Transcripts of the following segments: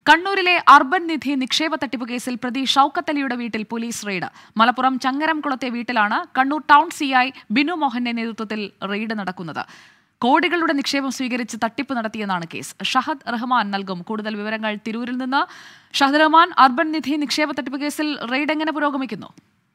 കണ്ണൂരിലെ അർബൻ നിധി നിക്ഷേപ തട്ടിപ്പ് കേസിൽ പ്രതി ഷൌക്കത്ത് അലിയുടെ വീട്ടിൽ പോലീസ് റെയ്ഡ് മലപ്പുറം ചങ്ങരംകുളത്തെ വീട്ടിലാണ് കണ്ണൂർ ടൗൺ സിഐ ബിനു മോഹന്റെ നേതൃത്വത്തിൽ റെയ്ഡ് നടക്കുന്നത് കോടികളുടെ നിക്ഷേപം സ്വീകരിച്ച് തട്ടിപ്പ് നടത്തിയെന്നാണ് കേസ് ഷഹദ് റഹ്മാൻ നൽകും കൂടുതൽ വിവരങ്ങൾ തിരൂരിൽ നിന്ന് ഷഹദ് റഹ്മാൻ അർബൻ നിധി നിക്ഷേപ തട്ടിപ്പ് കേസിൽ റെയ്ഡ് എങ്ങനെ പുരോഗമിക്കുന്നു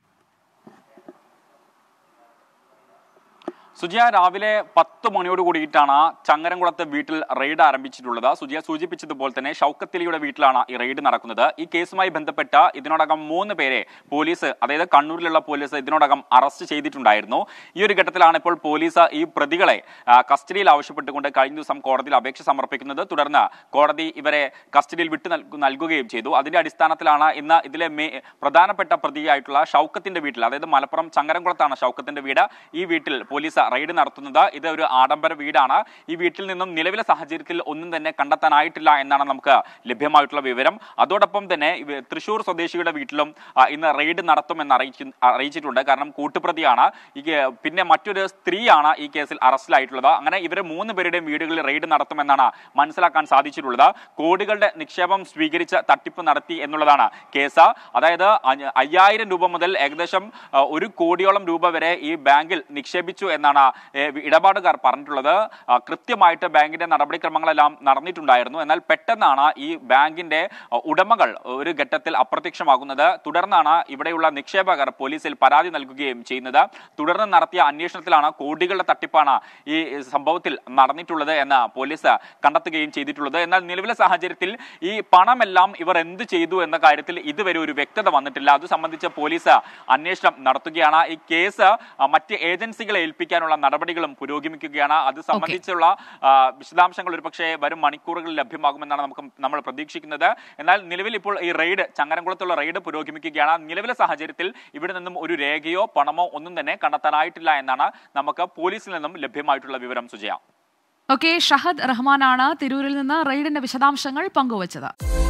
സുജിയ രാവിലെ പത്ത് മണിയോട് കൂടിയിട്ടാണ് ചങ്ങരംകുളത്തെ വീട്ടിൽ റെയ്ഡ് ആരംഭിച്ചിട്ടുള്ളത് സുജിയ സൂചിപ്പിച്ചതുപോലെ തന്നെ ഷൗക്കത്തലിയുടെ വീട്ടിലാണ് ഈ റെയ്ഡ് നടക്കുന്നത് ഈ കേസുമായി ബന്ധപ്പെട്ട ഇതിനോടകം മൂന്ന് പേരെ പോലീസ് അതായത് കണ്ണൂരിലുള്ള പോലീസ് ഇതിനോടകം അറസ്റ്റ് ചെയ്തിട്ടുണ്ടായിരുന്നു ഈ ഒരു ഘട്ടത്തിലാണ് ഇപ്പോൾ പോലീസ് ഈ പ്രതികളെ ആ, കസ്റ്റഡിയിൽ ആവശ്യപ്പെട്ടുകൊണ്ട് കഴിഞ്ഞ ദിവസം കോടതിയിൽ അപേക്ഷ സമർപ്പിക്കുന്നത് തുടർന്ന് കോടതി ഇവരെ കസ്റ്റഡിയിൽ വിട്ടു നൽകു- നൽകുകയും ചെയ്തു അതിന്റെ അടിസ്ഥാനത്തിലാണ് ഇന്ന് ഇതിലെ മേ പ്രധാനപ്പെട്ട പ്രതിയായിട്ടുള്ള ഷൗക്കത്തിന്റെ വീട്ടിൽ അതായത് മലപ്പുറം ചങ്ങരംകുളത്താണ് ഷൗക്കത്തിന്റെ വീട് ഈ വീട്ടിൽ പോലീസ് റെയ്ഡ് നടത്തുന്നത് ഇത് ഒരു ആഡംബര വീടാണ് ഈ വീട്ടിൽ നിന്നും നിലവിലെ സാഹചര്യത്തിൽ ഒന്നും തന്നെ കണ്ടെത്താനായിട്ടില്ല എന്നാണ് നമുക്ക് ലഭ്യമായിട്ടുള്ള വിവരം അതോടൊപ്പം തന്നെ ഇവ- തൃശൂർ സ്വദേശിയുടെ വീട്ടിലും ആ, ഇന്ന് റെയ്ഡ് നടത്തുമെന്ന് അറിയിച്ചു അറിയിച്ചിട്ടുണ്ട് കാരണം കൂട്ടുപ്രതിയാണ് ഈ കേ- പിന്നെ മറ്റൊരു സ്ത്രീയാണ് ഈ കേസിൽ അറസ്റ്റിലായിട്ടുള്ളത് അങ്ങനെ ഇവരെ മൂന്ന് പേരുടെയും വീടുകളിൽ റെയ്ഡ് നടത്തുമെന്നാണ് മനസ്സിലാക്കാൻ സാധിച്ചിട്ടുള്ളത് കോടികളുടെ നിക്ഷേപം സ്വീകരിച്ച് തട്ടിപ്പ് നടത്തി എന്നുള്ളതാണ് കേസ് അതായത് അഞ്ഞ- അയ്യായിരം രൂപ മുതൽ ഏകദേശം ആ, ഒരു കോടിയോളം രൂപ വരെ ഈ ബാങ്കിൽ നിക്ഷേപിച്ചു എന്നാണ് ഏ, ഇടപാടുകാർ പറഞ്ഞിട്ടുള്ളത് ആ, കൃത്യമായിട്ട് ബാങ്കിന്റെ നടപടിക്രമങ്ങളെല്ലാം നടന്നിട്ടുണ്ടായിരുന്നു എന്നാൽ പെട്ടെന്നാണ് ഈ ബാങ്കിന്റെ ആ, ഉടമകൾ ഒരു ഘട്ടത്തിൽ അപ്രത്യക്ഷമാകുന്നത് തുടർന്നാണ് ഇവിടെയുള്ള നിക്ഷേപകർ പോലീസിൽ പരാതി നൽകുകയും ചെയ്യുന്നത് തുടർന്ന് നടത്തിയ അന്വേഷണത്തിലാണ് കോടികളുടെ തട്ടിപ്പാണ് ഈ സംഭവത്തിൽ നടന്നിട്ടുള്ളത് എന്ന് പോലീസ് കണ്ടെത്തുകയും ചെയ്തിട്ടുള്ളത് എന്നാൽ നിലവിലെ സാഹചര്യത്തിൽ ഈ പണമെല്ലാം ഇവർ എന്ത് ചെയ്തു എന്ന കാര്യത്തിൽ ഇതുവരെ ഒരു വ്യക്തത വന്നിട്ടില്ല അത് സംബന്ധിച്ച് പോലീസ് അന്വേഷണം നടത്തുകയാണ് ഈ കേസ് ആ, മറ്റ് ഏജൻസികളെ ഏൽപ്പിക്കാനുള്ള നടപടികളും പുരോഗമിക്കുകയാണ് അത് സംബന്ധിച്ചുള്ള ആ, വിശദാംശങ്ങൾ ഒരുപക്ഷെ വരും മണിക്കൂറുകളിൽ ലഭ്യമാകുമെന്നാണ് നമുക്ക് നമ്മൾ പ്രതീക്ഷിക്കുന്നത് എന്നാൽ നിലവിൽ ഇപ്പോൾ ഈ റെയ്ഡ് ചങ്ങരംകുളത്തുള്ള റെയ്ഡ് പുരോഗമിക്കുകയാണ് നിലവിലെ സാഹചര്യത്തിൽ ഇവിടെ നിന്നും ഒരു രേഖയോ പണമോ ഒന്നും തന്നെ കണ്ടെത്താനായിട്ടില്ല എന്നാണ് നമുക്ക് പോലീസിൽ നിന്നും ലഭ്യമായിട്ടുള്ള വിവരം സുജയ ഓക്കെ ഷഹദ് റഹ്മാനാണ് തിരൂരിൽ നിന്ന് റെയ്ഡിന്റെ വിശദാംശങ്ങൾ പങ്കുവച്ചത്